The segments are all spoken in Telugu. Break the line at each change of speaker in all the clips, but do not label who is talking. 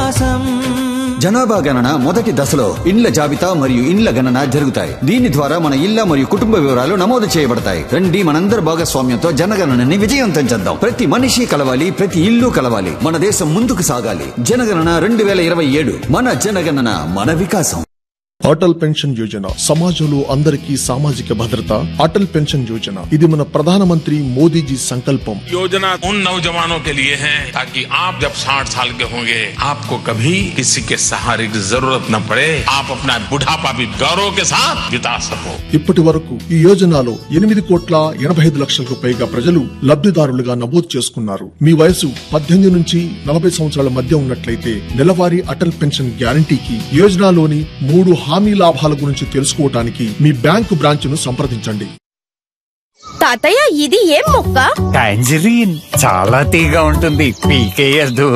వికాసం
జనాభా గణన మొదటి దశలో ఇండ్ల జాబితా మరియు ఇండ్ల గణన జరుగుతాయి దీని ద్వారా మన ఇళ్ల మరియు కుటుంబ వివరాలు నమోదు చేయబడతాయి రండి మనందరి భాగస్వామ్యంతో జనగణనని విజయవంతం చేద్దాం ప్రతి మనిషి కలవాలి ప్రతి ఇల్లు కలవాలి మన దేశం ముందుకు సాగాలి జనగణన రెండు వేల ఇరవై ఏడు మన జనగణన మన వికాసం
అటల్ పెన్షన్ యోజన సమాజంలో అందరికీ సామాజిక భద్రత అటల్ పెన్షన్ యోజన ఇది మన ప్రధానమంత్రి మోదీజీ సంకల్పం
योजना उन नौजवानों के लिए है ताकि आप जब 60 साल के होंगे आपको कभी किसी के सहारे की जरूरत न पड़े आप अपना बुढ़ापा भी गौरव के साथ बिता सको
ఇప్పటి వరకు ఈ యోజనలో ఎనిమిది కోట్ల ఎనభై ఐదు లక్షలకు పైగా ప్రజలు లబ్ధిదారులుగా నమోదు చేసుకున్నారు మీ వయసు పద్దెనిమిది నుంచి నలభై సంవత్సరాల మధ్య ఉన్నట్లయితే నెలవారీ అటల్ పెన్షన్ గ్యారంటీకి యోజనలోని మూడు హామీ లాభాల గురించి తెలుసుకోవటానికి మీ బ్యాంకు బ్రాంచ్ను సంప్రదించండి
తాతయ్య ఇది ఏం మొక్క
టాంజరీన్ చాలా తీగా ఉంటుంది పీకేయద్దు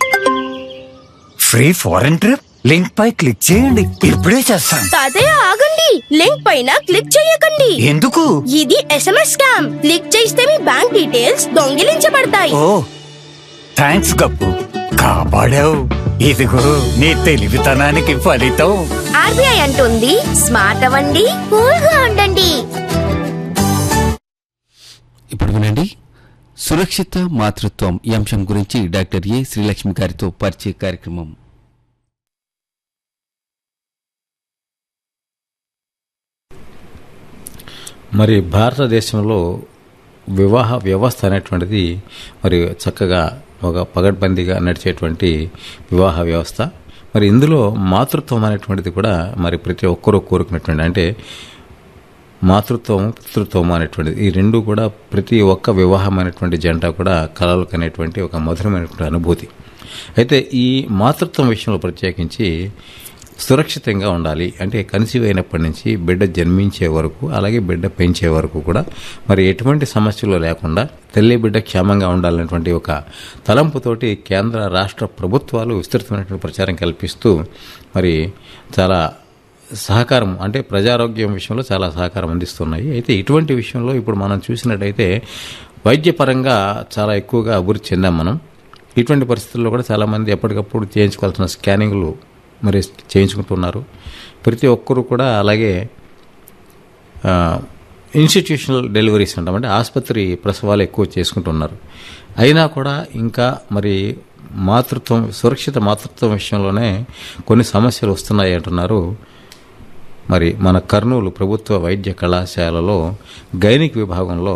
ఫ్రీ ఫారెన్ ట్రిప్ లింక్ పై క్లిక్ చేయండి ఇప్పుడే చేస్తాను
తాతయ్య ఆగండి లింక్ పైన క్లిక్ చేయకండి
ఎందుకు
ఇది ఎస్ఎంఎస్ స్కామ్ క్లిక్ చేస్తే మీ బ్యాంక్ డీటెయిల్స్ దొంగిలించబడతాయి
ఓ థ్యాంక్స్ గప్పు కాపాడావు ఇదిగో నీ తెలివితనానికి ఫలితం
ఆర్బీఐ అంటుంది స్మార్ట్ అవ్వండి కూల్ గా ఉండండి
ఇప్పుడు వినండి సురక్షిత మాతృత్వం ఈ అంశం గురించి డాక్టర్ ఏ శ్రీలక్ష్మి గారితో పరిచయ కార్యక్రమం
మరి భారతదేశంలో వివాహ వ్యవస్థ అనేటువంటిది మరి చక్కగా ఒక పగడ్బందీగా నడిచేటువంటి వివాహ వ్యవస్థ మరి ఇందులో మాతృత్వం అనేటువంటిది కూడా మరి ప్రతి ఒక్కరూ కోరుకున్నటువంటి అంటే మాతృత్వం పితృత్వం అనేటువంటిది ఈ రెండు కూడా ప్రతి ఒక్క వివాహమైనటువంటి జంట కూడా కలలు కనేటువంటి ఒక మధురమైనటువంటి అనుభూతి అయితే ఈ మాతృత్వం విషయంలో ప్రత్యేకించి సురక్షితంగా ఉండాలి అంటే కన్సీవ్ అయినప్పటి నుంచి బిడ్డ జన్మించే వరకు అలాగే బిడ్డ పెంచే వరకు కూడా మరి ఎటువంటి సమస్యలు లేకుండా తల్లి బిడ్డ క్షేమంగా ఉండాలనేటువంటి ఒక తలంపుతోటి కేంద్ర రాష్ట్ర ప్రభుత్వాలు విస్తృతమైనటువంటి ప్రచారం కల్పిస్తూ మరి చాలా సహకారం అంటే ప్రజారోగ్యం విషయంలో చాలా సహకారం అందిస్తున్నాయి అయితే ఇటువంటి విషయంలో ఇప్పుడు మనం చూసినట్టయితే వైద్యపరంగా చాలా ఎక్కువగా అభివృద్ధి చెందాం మనం ఇటువంటి పరిస్థితుల్లో కూడా చాలామంది ఎప్పటికప్పుడు చేయించుకోవాల్సిన స్కానింగ్లు మరి చేయించుకుంటున్నారు ప్రతి ఒక్కరు కూడా అలాగే ఆ, ఇన్స్టిట్యూషనల్ డెలివరీస్ అంటాం అంటే ఆసుపత్రి ప్రసవాలు ఎక్కువ చేసుకుంటున్నారు అయినా కూడా ఇంకా మరి మాతృత్వం సురక్షిత మాతృత్వం విషయంలోనే కొన్ని సమస్యలు వస్తున్నాయి అంటున్నారు మరి మన కర్నూలు ప్రభుత్వ వైద్య కళాశాలలో గైనిక్ విభాగంలో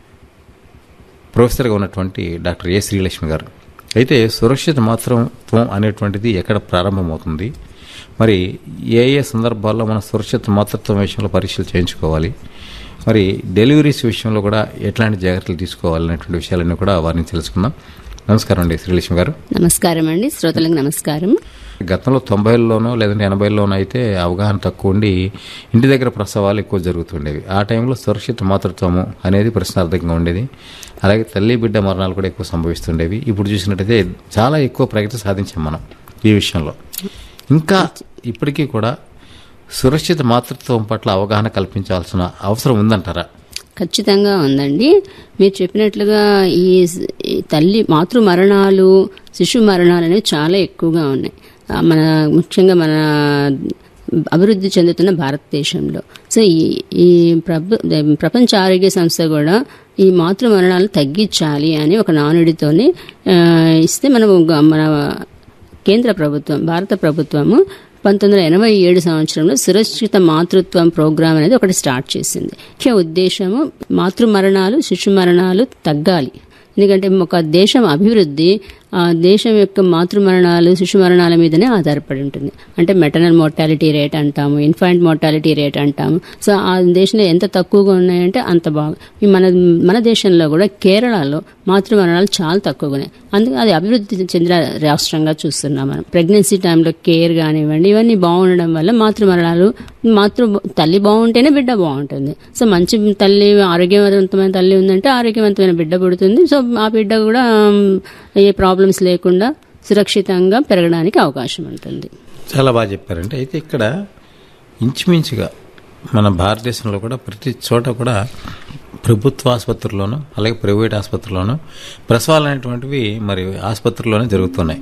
ప్రొఫెసర్గా ఉన్నటువంటి డాక్టర్ ఏ శ్రీలక్ష్మి గారు అయితే సురక్షిత మాతృత్వం అనేటువంటిది ఎక్కడ ప్రారంభమవుతుంది మరి ఏ ఏ సందర్భాల్లో మనం సురక్షిత మాతృత్వం విషయంలో పరీక్షలు చేయించుకోవాలి మరి డెలివరీస్ విషయంలో కూడా ఎట్లాంటి జాగ్రత్తలు తీసుకోవాలి అనేటువంటి విషయాలన్నీ కూడా వారిని తెలుసుకుందాం నమస్కారం అండి శ్రీలక్ష్మి గారు
నమస్కారం అండి శ్రోతలకు నమస్కారం
గతంలో తొంభైల్లోనో లేదంటే ఎనభైలోనో అయితే అవగాహన తక్కువ ఉండి ఇంటి దగ్గర ప్రసవాలు ఎక్కువ జరుగుతుండేవి ఆ టైంలో సురక్షిత మాతృత్వము అనేది ప్రశ్నార్థకంగా ఉండేది అలాగే తల్లి బిడ్డ మరణాలు కూడా ఎక్కువ సంభవిస్తుండేవి ఇప్పుడు చూసినట్టయితే చాలా ఎక్కువ ప్రగతి సాధించాం మనం ఈ విషయంలో ఇంకా ఇప్పటికీ కూడా సురక్షిత మాతృత్వం పట్ల అవగాహన కల్పించాల్సిన అవసరం ఉందంటారా
ఖచ్చితంగా ఉందండి మీరు చెప్పినట్లుగా ఈ స్- ఈ తల్లి మాతృ మరణాలు శిశు మరణాలు అనేవి చాలా ఎక్కువగా ఉన్నాయి ఆ, మన ముఖ్యంగా మన అభివృద్ధి చెందుతున్న భారతదేశంలో సో ఈ ఈ ప్రభు ప్రపంచ ఆరోగ్య సంస్థ కూడా ఈ మాతృ మరణాలు తగ్గించాలి అని ఒక నానుడితోని ఆ, ఇస్తే మనం గ- మన కేంద్ర ప్రభుత్వం భారత ప్రభుత్వము పంతొమ్మిది వందల ఎనభై ఏడు సంవత్సరంలో సురక్షిత మాతృత్వం ప్రోగ్రాం అనేది ఒకటి స్టార్ట్ చేసింది ముఖ్య ఉద్దేశము మాతృ మరణాలు శిశు మరణాలు తగ్గాలి ఎందుకంటే ఒక దేశం అభివృద్ధి ఆ దేశం యొక్క మాతృ మరణాలు శిశు మరణాల మీదనే ఆధారపడి ఉంటుంది అంటే మెటర్నల్ మోర్టాలిటీ రేట్ అంటాము ఇన్ఫాంట్ మోర్టాలిటీ రేట్ అంటాము సో ఆ దేశంలో ఎంత తక్కువగా ఉన్నాయంటే అంత బాగా ఈ మన మన దేశంలో కూడా కేరళలో మాతృ మరణాలు చాలా తక్కువగా ఉన్నాయి అందుకే అది అభివృద్ధి చెందిన రాష్ట్రంగా చూస్తున్నాం మనం ప్రెగ్నెన్సీ టైంలో కేర్ కానివ్వండి ఇవన్నీ బాగుండడం వల్ల మాతృ మరణాలు మాతృ తల్లి బాగుంటేనే బిడ్డ బాగుంటుంది సో మంచి తల్లి ఆరోగ్యవంతమైన తల్లి ఉందంటే ఆరోగ్యవంతమైన బిడ్డ పుడుతుంది సో ఆ బిడ్డ కూడా ఉమ్, ఏ ప్రాబ్లమ్స్ లేకుండా సురక్షితంగా పెరగడానికి అవకాశం ఉంటుంది
చాలా బాగా చెప్పారంటే అయితే ఇక్కడ ఇంచుమించుగా మన భారతదేశంలో కూడా ప్రతి చోట కూడా ప్రభుత్వ ఆసుపత్రుల్లోనూ అలాగే ప్రైవేట్ ఆసుపత్రుల్లోనూ ప్రసవాలు అనేటువంటివి మరి ఆసుపత్రుల్లోనే జరుగుతున్నాయి